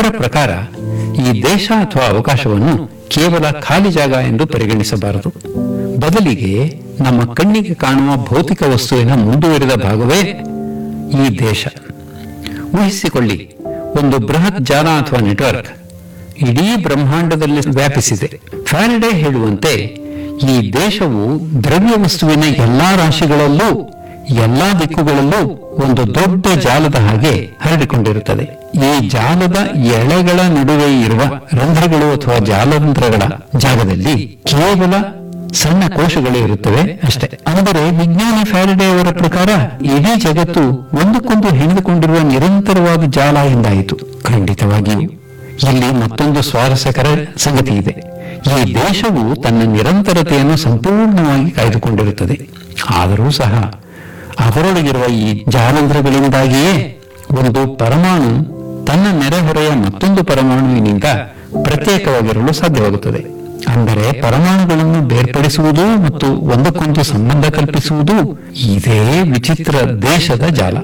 ಅವರ ಪ್ರಕಾರ ಈ ದೇಶ ಅಥವಾ ಅವಕಾಶವನ್ನು ಕೇವಲ ಖಾಲಿ ಜಾಗ ಎಂದು ಪರಿಗಣಿಸಬಾರದು ಬದಲಿಗೆ ನಮ್ಮ ಕಣ್ಣಿಗೆ ಕಾಣುವ ಭೌತಿಕ ವಸ್ತುವಿನ ಮುಂದುವರಿದ ಭಾಗವೇ ಈ ದೇಶ ಊಹಿಸಿಕೊಳ್ಳಿ ಒಂದು ಬೃಹತ್ ಜಾಲ ಅಥವಾ ನೆಟ್ವರ್ಕ್ ಇಡೀ ಬ್ರಹ್ಮಾಂಡದಲ್ಲಿ ವ್ಯಾಪಿಸಿದೆ ಫ್ಯಾರಡೆ ಹೇಳುವಂತೆ ಈ ದೇಶವು ದ್ರವ್ಯ ವಸ್ತುವಿನ ಎಲ್ಲಾ ರಾಶಿಗಳಲ್ಲೂ ಎಲ್ಲಾ ದಿಕ್ಕುಗಳಲ್ಲೂ ಒಂದು ದೊಡ್ಡ ಜಾಲದ ಹಾಗೆ ಹರಡಿಕೊಂಡಿರುತ್ತದೆ ಈ ಜಾಲದ ಎಳೆಗಳ ನಡುವೆ ಇರುವ ರಂಧ್ರಗಳು ಅಥವಾ ಜಾಲರಂಧ್ರಗಳ ಜಾಗದಲ್ಲಿ ಕೇವಲ ಸಣ್ಣ ಕೋಶಗಳು ಇರುತ್ತವೆ ಅಷ್ಟೇ ಅಂದರೆ ವಿಜ್ಞಾನಿ ಫ್ಯಾರಡೆ ಅವರ ಪ್ರಕಾರ ಇಡೀ ಜಗತ್ತು ಒಂದಕ್ಕೊಂದು ಹೆಣೆದುಕೊಂಡಿರುವ ನಿರಂತರವಾದ ಜಾಲ ಎಂದಾಯಿತು ಖಂಡಿತವಾಗಿಯೂ ಇಲ್ಲಿ ಮತ್ತೊಂದು ಸ್ವಾರಸ್ಯಕರ ಸಂಗತಿ ಇದೆ ಈ ದೇಶವು ತನ್ನ ನಿರಂತರತೆಯನ್ನು ಸಂಪೂರ್ಣವಾಗಿ ಕಾಯ್ದುಕೊಂಡಿರುತ್ತದೆ ಆದರೂ ಸಹ ಅದರೊಳಗಿರುವ ಈ ಜಾಲಂಧ್ರಗಳಿಂದಾಗಿಯೇ ಒಂದು ಪರಮಾಣು ತನ್ನ ನೆರೆಹೊರೆಯ ಮತ್ತೊಂದು ಪರಮಾಣುವಿನಿಂದ ಪ್ರತ್ಯೇಕವಾಗಿರಲು ಸಾಧ್ಯವಾಗುತ್ತದೆ ಅಂದರೆ ಪರಮಾಣುಗಳನ್ನು ಬೇರ್ಪಡಿಸುವುದು ಮತ್ತು ಒಂದಕ್ಕೊಂದು ಸಂಬಂಧ ಕಲ್ಪಿಸುವುದು ಇದೇ ವಿಚಿತ್ರ ದೇಶದ ಜಾಲ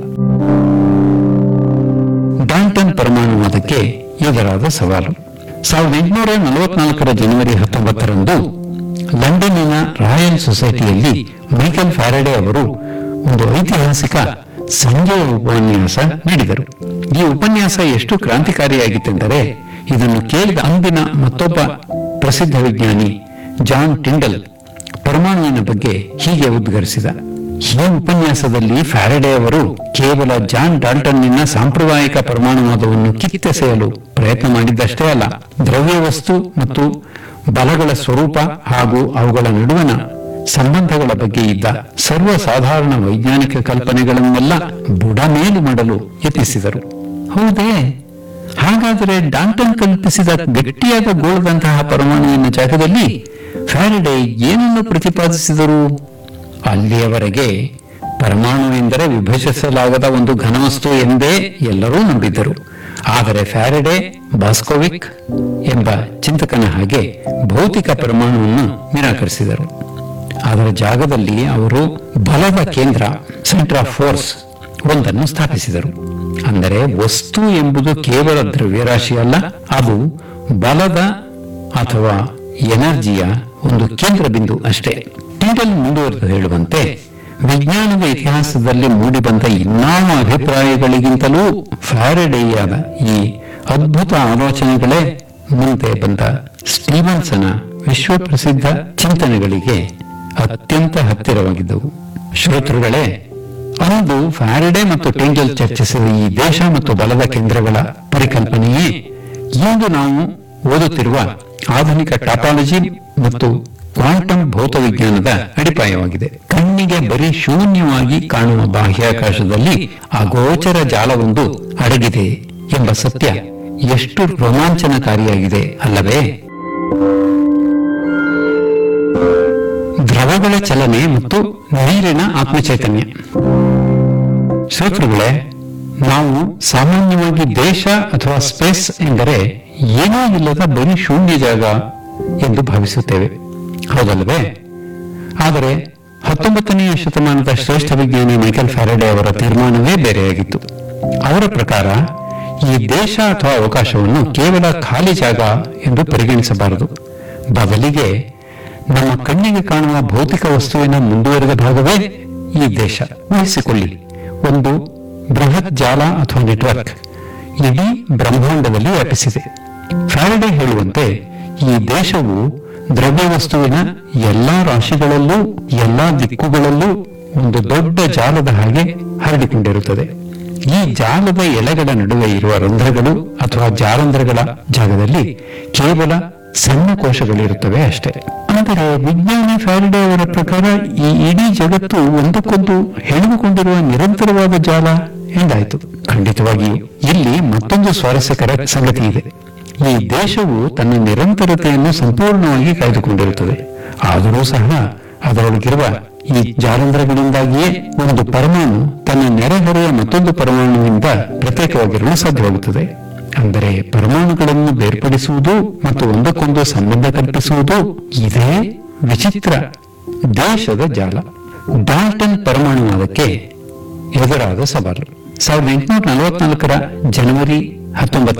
ಡಾಂಟನ್ ಪರಮಾಣುವಾದಕ್ಕೆ ಎದುರಾದ ಸವಾಲು ಸಾವಿರದ ಎಂಟುನೂರ ನಲವತ್ನಾಲ್ಕರ ಜನವರಿ ಹತ್ತೊಂಬತ್ತರಂದು ಲಂಡನ್ನಿನ ರಾಯಲ್ ಸೊಸೈಟಿಯಲ್ಲಿ ಮೈಕೆಲ್ ಫ್ಯಾರಡೆ ಅವರು ಒಂದು ಐತಿಹಾಸಿಕ ಸಂಜೆಯ ಉಪನ್ಯಾಸ ನೀಡಿದರು ಈ ಉಪನ್ಯಾಸ ಎಷ್ಟು ಕ್ರಾಂತಿಕಾರಿಯಾಗಿತ್ತೆಂದರೆ ಇದನ್ನು ಕೇಳಿದ ಅಂದಿನ ಮತ್ತೊಬ್ಬ ಪ್ರಸಿದ್ಧ ವಿಜ್ಞಾನಿ ಜಾನ್ ಟಿಂಡಲ್ ಪರಮಾಣುವಿನ ಬಗ್ಗೆ ಹೀಗೆ ಉದ್ಗರಿಸಿದ ಈ ಉಪನ್ಯಾಸದಲ್ಲಿ ಫ್ಯಾರಡೆ ಅವರು ಕೇವಲ ಜಾನ್ ಡಾಲ್ಟನ್ನಿನ ಸಾಂಪ್ರದಾಯಿಕ ಪರಮಾಣುವಾದವನ್ನು ಕಿತ್ತೆಸೆಯಲು ಪ್ರಯತ್ನ ಮಾಡಿದ್ದಷ್ಟೇ ಅಲ್ಲ ದ್ರವ್ಯ ವಸ್ತು ಮತ್ತು ಬಲಗಳ ಸ್ವರೂಪ ಹಾಗೂ ಅವುಗಳ ನಡುವಣ ಸಂಬಂಧಗಳ ಬಗ್ಗೆ ಇದ್ದ ಸರ್ವಸಾಧಾರಣ ವೈಜ್ಞಾನಿಕ ಕಲ್ಪನೆಗಳನ್ನೆಲ್ಲ ಬುಡಮೇಲು ಮಾಡಲು ಯತ್ನಿಸಿದರು ಹೌದೇ ಹಾಗಾದರೆ ಡಾಲ್ಟನ್ ಕಲ್ಪಿಸಿದ ಗಟ್ಟಿಯಾದ ಗೋಳದಂತಹ ಪರಮಾಣುವಿನ ಜಾಗದಲ್ಲಿ ಫ್ಯಾರಡೆ ಏನನ್ನು ಪ್ರತಿಪಾದಿಸಿದರು ಅಲ್ಲಿಯವರೆಗೆ ಪರಮಾಣು ಎಂದರೆ ವಿಭಜಿಸಲಾಗದ ಒಂದು ಘನವಸ್ತು ಎಂದೇ ಎಲ್ಲರೂ ನಂಬಿದ್ದರು ಆದರೆ ಫ್ಯಾರಡೆ ಬಾಸ್ಕೋವಿಕ್ ಎಂಬ ಚಿಂತಕನ ಹಾಗೆ ಭೌತಿಕ ಪರಮಾಣುವನ್ನು ನಿರಾಕರಿಸಿದರು ಅದರ ಜಾಗದಲ್ಲಿ ಅವರು ಬಲದ ಕೇಂದ್ರ ಸೆಂಟರ್ ಆಫ್ ಫೋರ್ಸ್ ಒಂದನ್ನು ಸ್ಥಾಪಿಸಿದರು ಅಂದರೆ ವಸ್ತು ಎಂಬುದು ಕೇವಲ ದ್ರವ್ಯರಾಶಿ ಅಲ್ಲ ಅದು ಬಲದ ಅಥವಾ ಎನರ್ಜಿಯ ಒಂದು ಕೇಂದ್ರ ಬಿಂದು ಅಷ್ಟೇ ಟಿಂಡಲ್ ಮುಂದುವರೆದು ಹೇಳುವಂತೆ ವಿಜ್ಞಾನದ ಇತಿಹಾಸದಲ್ಲಿ ಮೂಡಿಬಂದ ಇನ್ನಾವ ಅಭಿಪ್ರಾಯಗಳಿಗಿಂತಲೂ ಫ್ಯಾರಡೆಯಾದ ಈ ಅದ್ಭುತ ಆಲೋಚನೆಗಳೇ ಮುಂದೆ ಬಂದ ಸ್ಟೀವನ್ಸನ ವಿಶ್ವಪ್ರಸಿದ್ಧ ಚಿಂತನೆಗಳಿಗೆ ಅತ್ಯಂತ ಹತ್ತಿರವಾಗಿದ್ದವು ಶ್ರೋತೃಗಳೇ ಅಂದು ಫ್ಯಾರಡೆ ಮತ್ತು ಟೆಂಜಲ್ ಚರ್ಚಿಸಿದ ಈ ದೇಶ ಮತ್ತು ಬಲದ ಕೇಂದ್ರಗಳ ಪರಿಕಲ್ಪನೆಯೇ ಇಂದು ನಾವು ಓದುತ್ತಿರುವ ಆಧುನಿಕ ಟಾಪಾಲಜಿ ಮತ್ತು ಕ್ವಾಂಟಮ್ ಭೌತವಿಜ್ಞಾನದ ಅಡಿಪಾಯವಾಗಿದೆ ಕಣ್ಣಿಗೆ ಬರೀ ಶೂನ್ಯವಾಗಿ ಕಾಣುವ ಬಾಹ್ಯಾಕಾಶದಲ್ಲಿ ಅಗೋಚರ ಜಾಲವೊಂದು ಅಡಗಿದೆ ಎಂಬ ಸತ್ಯ ಎಷ್ಟು ರೋಮಾಂಚನಕಾರಿಯಾಗಿದೆ ಅಲ್ಲವೇ ದ್ರವಗಳ ಚಲನೆ ಮತ್ತು ನೀರಿನ ಆತ್ಮಚೈತನ್ಯ ಶ್ರೋತೃಗಳೇ ನಾವು ಸಾಮಾನ್ಯವಾಗಿ ದೇಶ ಅಥವಾ ಸ್ಪೇಸ್ ಎಂದರೆ ಏನೂ ಇಲ್ಲದ ಬರೀ ಶೂನ್ಯ ಜಾಗ ಎಂದು ಭಾವಿಸುತ್ತೇವೆ ಹೌದಲ್ಲವೇ ಆದರೆ ಹತ್ತೊಂಬತ್ತನೆಯ ಶತಮಾನದ ಶ್ರೇಷ್ಠ ವಿಜ್ಞಾನಿ ಮೈಕೆಲ್ ಫ್ಯಾರಡೆ ಅವರ ತೀರ್ಮಾನವೇ ಬೇರೆಯಾಗಿತ್ತು ಅವರ ಪ್ರಕಾರ ಈ ದೇಶ ಅಥವಾ ಅವಕಾಶವನ್ನು ಕೇವಲ ಖಾಲಿ ಜಾಗ ಎಂದು ಪರಿಗಣಿಸಬಾರದು ಬದಲಿಗೆ ನಮ್ಮ ಕಣ್ಣಿಗೆ ಕಾಣುವ ಭೌತಿಕ ವಸ್ತುವಿನ ಮುಂದುವರೆದ ಭಾಗವೇ ಈ ದೇಶ ಊಹಿಸಿಕೊಳ್ಳಿ ಒಂದು ಬೃಹತ್ ಜಾಲ ಅಥವಾ ನೆಟ್ವರ್ಕ್ ಇಡೀ ಬ್ರಹ್ಮಾಂಡದಲ್ಲಿ ವ್ಯಾಪಿಸಿದೆ ಫ್ಯಾರಡೆ ಹೇಳುವಂತೆ ಈ ದೇಶವು ದ್ರವ್ಯ ವಸ್ತುವಿನ ಎಲ್ಲಾ ರಾಶಿಗಳಲ್ಲೂ ಎಲ್ಲಾ ದಿಕ್ಕುಗಳಲ್ಲೂ ಒಂದು ದೊಡ್ಡ ಜಾಲದ ಹಾಗೆ ಹರಡಿಕೊಂಡಿರುತ್ತದೆ ಈ ಜಾಲದ ಎಲೆಗಳ ನಡುವೆ ಇರುವ ರಂಧ್ರಗಳು ಅಥವಾ ಜಾಲಂಧ್ರಗಳ ಜಾಗದಲ್ಲಿ ಕೇವಲ ಸಣ್ಣ ಕೋಶಗಳಿರುತ್ತವೆ ಅಷ್ಟೇ ಅಂದರೆ ವಿಜ್ಞಾನಿ ಫ್ಯಾರಡೆ ಅವರ ಪ್ರಕಾರ ಈ ಇಡೀ ಜಗತ್ತು ಒಂದಕ್ಕೊಂದು ಹೆಣೆದುಕೊಂಡಿರುವ ನಿರಂತರವಾದ ಜಾಲ ಎಂದಾಯಿತು ಖಂಡಿತವಾಗಿಯೂ ಇಲ್ಲಿ ಮತ್ತೊಂದು ಸ್ವಾರಸ್ಯಕರ ಸಂಗತಿ ಇದೆ ಈ ದೇಶವು ತನ್ನ ನಿರಂತರತೆಯನ್ನು ಸಂಪೂರ್ಣವಾಗಿ ಕಾಯ್ದುಕೊಂಡಿರುತ್ತದೆ ಆದರೂ ಸಹ ಅದರೊಳಗಿರುವ ಈ ಜಾಲಂಧ್ರಗಳಿಂದಾಗಿಯೇ ಒಂದು ಪರಮಾಣು ತನ್ನ ನೆರೆಹೊರೆಯ ಮತ್ತೊಂದು ಪರಮಾಣುವಿಂದ ಪ್ರತ್ಯೇಕವಾಗಿರಲು ಸಾಧ್ಯವಾಗುತ್ತದೆ ಅಂದರೆ ಪರಮಾಣುಗಳನ್ನು ಬೇರ್ಪಡಿಸುವುದು ಮತ್ತು ಒಂದಕ್ಕೊಂದು ಸಂಬಂಧ ಕಲ್ಪಿಸುವುದು ಇದೇ ವಿಚಿತ್ರ ದೇಶದ ಜಾಲ ಡಾಲ್ಟನ್ ಪರಮಾಣುವಾದಕ್ಕೆ ಎದುರಾದ ಸವಾಲು ಸಾವಿರದ ಎಂಟುನೂರ ನಲವತ್ನಾಲ್ಕರ ಜನವರಿ ಹತ್ತೊಂಬತ್ತರ